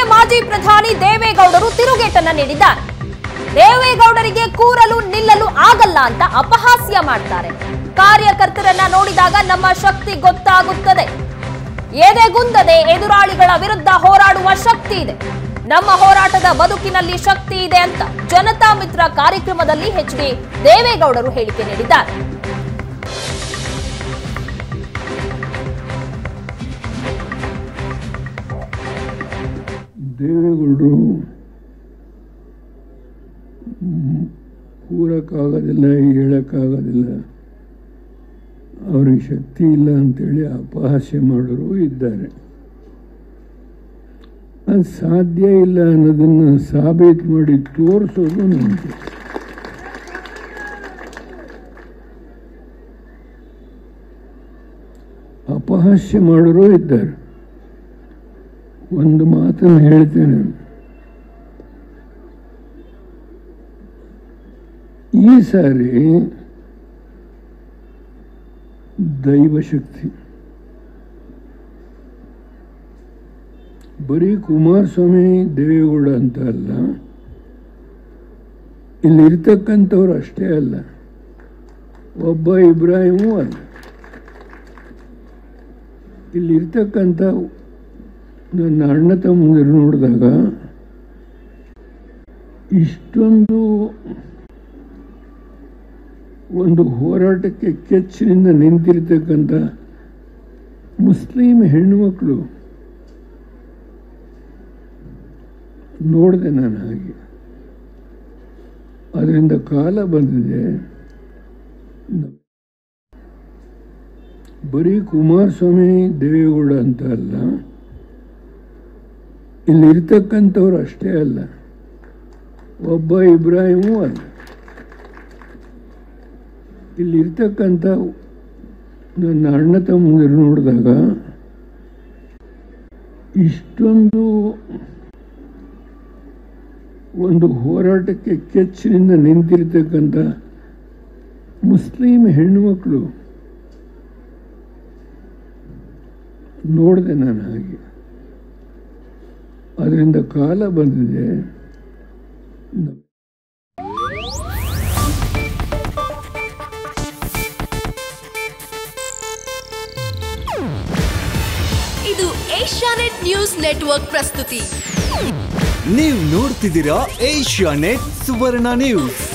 ಮಾಜಿ ಪ್ರಧಾನಿ ದೇವೇಗೌಡರು ತಿರುಗೇಟನ್ನ ನೀಡಿದ್ದಾರೆ ದೇವೇಗೌಡರಿಗೆ ಕೂರಲು ನಿಲ್ಲಲು ಆಗಲ್ಲ ಅಂತ ಅಪಹಾಸ್ಯ ಮಾಡ್ತಾರೆ ಕಾರ್ಯಕರ್ತರನ್ನ ನೋಡಿದಾಗ ನಮ್ಮ ಶಕ್ತಿ ಗೊತ್ತಾಗುತ್ತದೆ ಎದೆಗುಂದದೆ ಎದುರಾಳಿಗಳ ವಿರುದ್ಧ ಹೋರಾಡುವ ಶಕ್ತಿ ಇದೆ ನಮ್ಮ ಹೋರಾಟದ ಬದುಕಿನಲ್ಲಿ ಶಕ್ತಿ ಇದೆ ಅಂತ ಜನತಾ ಮಿತ್ರ ಕಾರ್ಯಕ್ರಮದಲ್ಲಿ ಎಚ್ ಡಿ ದೇವೇಗೌಡರು ಹೇಳಿಕೆ ನೀಡಿದ್ದಾರೆ ದೇವೇಗೌಡರು ಮ್, ಕೂರಕ್ಕಾಗೋದಿಲ್ಲ ಹೇಳಕ್ಕಾಗೋದಿಲ್ಲ ಅವ್ರಿಗೆ ಶಕ್ತಿ ಇಲ್ಲ ಅಂತೇಳಿ ಅಪಹಾಸ್ಯ ಮಾಡೋರು ಇದ್ದಾರೆ ಅದು ಸಾಧ್ಯ ಇಲ್ಲ ಅನ್ನೋದನ್ನು ಸಾಬೀತು ಮಾಡಿ ತೋರಿಸೋದು ನಮಗೆ ಅಪಹಾಸ್ಯ ಮಾಡೋರು ಇದ್ದಾರೆ ಒಂದು ಮಾತನ್ನು ಹೇಳ್ತೇನೆ ಈ ಸಾರಿ ದೈವಶಕ್ತಿ ಬರೀ ಕುಮಾರಸ್ವಾಮಿ ದೇವೇಗೌಡ ಅಂತ ಅಲ್ಲ ಇಲ್ಲಿ ಇರ್ತಕ್ಕಂಥವ್ರು ಅಷ್ಟೇ ಅಲ್ಲ ಒಬ್ಬ ಇಬ್ರಾಹಿಮೂ ಅಲ್ಲ ಇಲ್ಲಿ ಇರ್ತಕ್ಕಂಥ ನನ್ನ ಅಣ್ಣ ತಮ್ಮಂದಿರು ನೋಡಿದಾಗ ಇಷ್ಟೊಂದು ಒಂದು ಹೋರಾಟಕ್ಕೆ ಕೆಚ್ಚಿನಿಂದ ನಿಂತಿರ್ತಕ್ಕಂಥ ಮುಸ್ಲಿಂ ಹೆಣ್ಣುಮಕ್ಕಳು ನೋಡಿದೆ ನಾನು ಹಾಗೆ ಅದರಿಂದ ಕಾಲ ಬಂದಿದೆ ಬರೀ ಕುಮಾರಸ್ವಾಮಿ ದೇವೇಗೌಡ ಅಂತ ಅಲ್ಲ ಇಲ್ಲಿ ಇರ್ತಕ್ಕಂಥವ್ರು ಅಷ್ಟೇ ಅಲ್ಲ ಒಬ್ಬ ಇಬ್ರಾಹಿಮೂ ಅಲ್ಲ ಇಲ್ಲಿ ಇರ್ತಕ್ಕಂಥ ನನ್ನ ಅಣ್ಣ ತಮ್ಮಂದಿರು ನೋಡಿದಾಗ ಇಷ್ಟೊಂದು ಒಂದು ಹೋರಾಟಕ್ಕೆ ಕೆಚ್ಚಿನಿಂದ ನಿಂತಿರ್ತಕ್ಕಂಥ ಮುಸ್ಲಿಂ ಹೆಣ್ಣುಮಕ್ಕಳು ನೋಡಿದೆ ನಾನು ಹಾಗೆ ಅದರಿಂದ ಕಾಲ ಬಂದಿದೆ ಇದು ಏಷ್ಯಾನೆಟ್ ನ್ಯೂಸ್ ನೆಟ್ವರ್ಕ್ ಪ್ರಸ್ತುತಿ ನೀವು ನೋಡ್ತಿದ್ದೀರಾ ಏಷ್ಯಾ ನೆಟ್ ಸುವರ್ಣ ನ್ಯೂಸ್